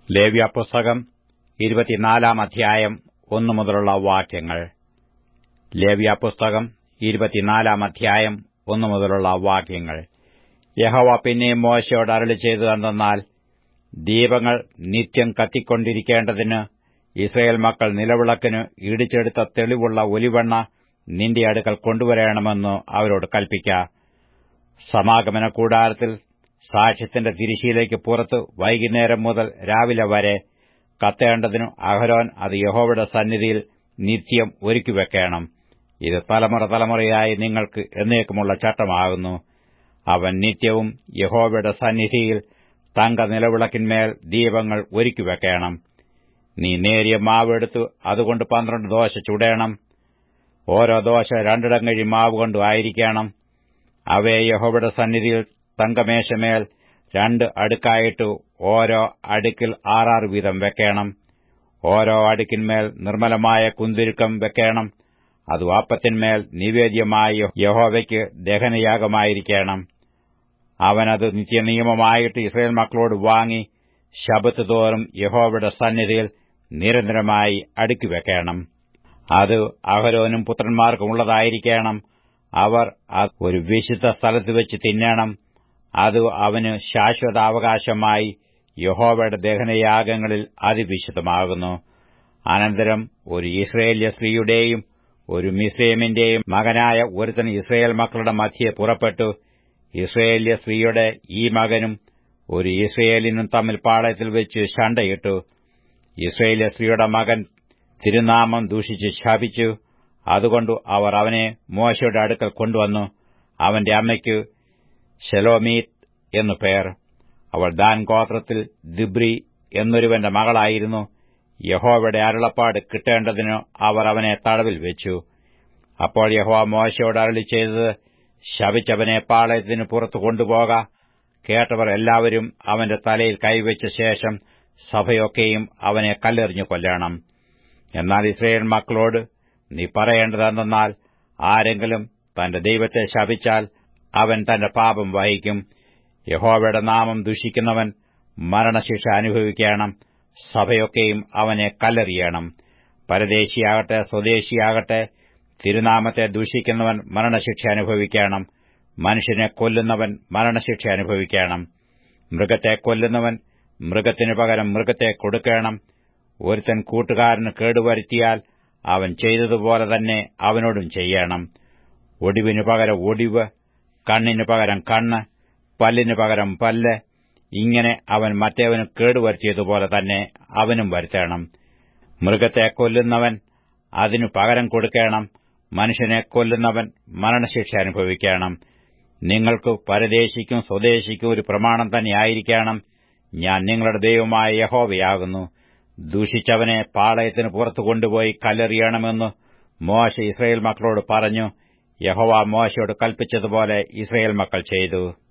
ലേവ്യ പുസ്തകം ഇരുപത്തിനാലാം അധ്യായം ഒന്നു മുതലുള്ള വാക്യങ്ങൾ ലേവ്യ പുസ്തകം ഇരുപത്തിനാലാം അധ്യായം ഒന്നു മുതലുള്ള വാക്യങ്ങൾ യഹോവ പിന്നെയും മോശയോട് അരളി ചെയ്തു എന്തെന്നാൽ ദീപങ്ങൾ നിത്യം കത്തിക്കൊണ്ടിരിക്കേണ്ടതിന് ഇസ്രയേൽ മക്കൾ നിലവിളക്കിന് ഇടിച്ചെടുത്ത തെളിവുള്ള ഒലിവെണ്ണ നിന്റെ അടുക്കൽ കൊണ്ടുവരണമെന്ന് അവരോട് കൽപ്പിക്ക സമാഗമന കൂടാരത്തിൽ സാക്ഷ്യത്തിന്റെ തിരിശീലേക്ക് പുറത്ത് വൈകുന്നേരം മുതൽ രാവിലെ വരെ കത്തേണ്ടതിനു അഹരോൻ അത് യഹോവയുടെ സന്നിധിയിൽ നിത്യം ഒരുക്കിവെക്കണം ഇത് തലമുറ തലമുറയായി നിങ്ങൾക്ക് എന്നേക്കുമുള്ള ചട്ടമാകുന്നു അവൻ നിത്യവും യഹോവയുടെ സന്നിധിയിൽ തങ്ക നിലവിളക്കിന്മേൽ ദീപങ്ങൾ ഒരുക്കിവെക്കണം നീ നേരിയ മാവെടുത്തു അതുകൊണ്ട് പന്ത്രണ്ട് ദോശ ചുടേണം ഓരോ ദോശ രണ്ടിടം കഴി മാവ് കൊണ്ടു ആയിരിക്കണം അവയെ യഹോവയുടെ സന്നിധിയിൽ തങ്കമേശമേൽ രണ്ട് അടുക്കായിട്ട് ഓരോ അടുക്കിൽ ആറാറ് വീതം വെക്കണം ഓരോ അടുക്കിന്മേൽ നിർമ്മലമായ കുന്തുരുക്കം വെക്കണം അത് അപ്പത്തിന്മേൽ നിവേദ്യമായ യഹോവയ്ക്ക് ദഹനയാഗമായിരിക്കണം അവനത് നിത്യനിയമമായിട്ട് ഇസ്രയേൽ മക്കളോട് വാങ്ങി ശബത്ത് തോറും യഹോവയുടെ സന്നിധിയിൽ നിരന്തരമായി അടുക്കിവെക്കണം അത് അഹരോനും പുത്രന്മാർക്കും ഉള്ളതായിരിക്കണം അവർ അത് ഒരു വിശുദ്ധ സ്ഥലത്ത് വെച്ച് തിന്നണം അത് അവന് ശാശ്വതാവകാശമായി യഹോവയുടെ ദഹനയാഗങ്ങളിൽ അതിവിശുദ്ധമാകുന്നു അനന്തരം ഒരു ഇസ്രയേല്യ സ്ത്രീയുടെയും ഒരു മിസ്രൈമിന്റെയും മകനായ ഒരുത്തൻ ഇസ്രയേൽ മക്കളുടെ മധ്യെ പുറപ്പെട്ടു ഇസ്രയേല്യ സ്ത്രീയുടെ ഈ മകനും ഒരു ഇസ്രയേലിനും തമ്മിൽ പാളയത്തിൽ വെച്ച് ശണ്ടയിട്ടു ഇസ്രയേല്യ സ്ത്രീയുടെ മകൻ തിരുനാമം ദൂഷിച്ച് ശാപിച്ചു അതുകൊണ്ട് അവർ അവനെ മോശയുടെ അടുക്കൽ കൊണ്ടുവന്നു അവന്റെ അമ്മയ്ക്ക് ശെലോമീത്ത് എന്നു പേർ അവൾ ദാൻ ഗോത്രത്തിൽ ദിബ്രി എന്നൊരുവന്റെ മകളായിരുന്നു യഹോവയുടെ അരുളപ്പാട് കിട്ടേണ്ടതിന് അവർ അവനെ തടവിൽ വെച്ചു അപ്പോൾ യഹോവ മോശയോട് അരളി ചെയ്തത് ശപിച്ചവനെ പാളയത്തിന് പുറത്തു കൊണ്ടുപോക കേട്ടവർ എല്ലാവരും അവന്റെ തലയിൽ കൈവച്ച ശേഷം സഭയൊക്കെയും അവനെ കല്ലെറിഞ്ഞു കൊല്ലണം എന്നാൽ ഇസ്രയേൽ മക്കളോട് നീ പറയേണ്ടതെന്നാൽ ആരെങ്കിലും തന്റെ ദൈവത്തെ ശപിച്ചാൽ അവൻ തന്റെ പാപം വഹിക്കും യഹോവയുടെ നാമം ദുഷിക്കുന്നവൻ മരണശിക്ഷ അനുഭവിക്കണം സഭയൊക്കെയും അവനെ കല്ലെറിയണം പരദേശിയാകട്ടെ സ്വദേശിയാകട്ടെ തിരുനാമത്തെ ദൂഷിക്കുന്നവൻ മരണശിക്ഷ അനുഭവിക്കണം മനുഷ്യനെ കൊല്ലുന്നവൻ മരണശിക്ഷ അനുഭവിക്കണം മൃഗത്തെ കൊല്ലുന്നവൻ മൃഗത്തിനു പകരം മൃഗത്തെ കൊടുക്കണം ഒരുത്തൻ കൂട്ടുകാരന് കേടുവരുത്തിയാൽ അവൻ ചെയ്തതുപോലെ തന്നെ അവനോടും ചെയ്യണം ഒടിവിനു പകരം ഒടിവ് കണ്ണിനു പകരം കണ്ണ് പല്ലിനു പകരം പല്ല് ഇങ്ങനെ അവൻ മറ്റേവന് കേടുവരുത്തിയതുപോലെ തന്നെ അവനും വരുത്തണം മൃഗത്തെ കൊല്ലുന്നവൻ അതിനു പകരം കൊടുക്കണം മനുഷ്യനെ കൊല്ലുന്നവൻ മരണശിക്ഷ അനുഭവിക്കണം നിങ്ങൾക്ക് പരദേശിക്കും സ്വദേശിക്കും ഒരു പ്രമാണം തന്നെയായിരിക്കണം ഞാൻ നിങ്ങളുടെ ദൈവമായ യഹോവയാകുന്നു ദൂഷിച്ചവനെ പാളയത്തിന് പുറത്തു കൊണ്ടുപോയി കല്ലെറിയണമെന്ന് മോശ ഇസ്രയേൽ മക്കളോട് പറഞ്ഞു യഹോവ മോശയോട് കൽപ്പിച്ചതുപോലെ ഇസ്രയേൽ മക്കൾ ചെയ്തു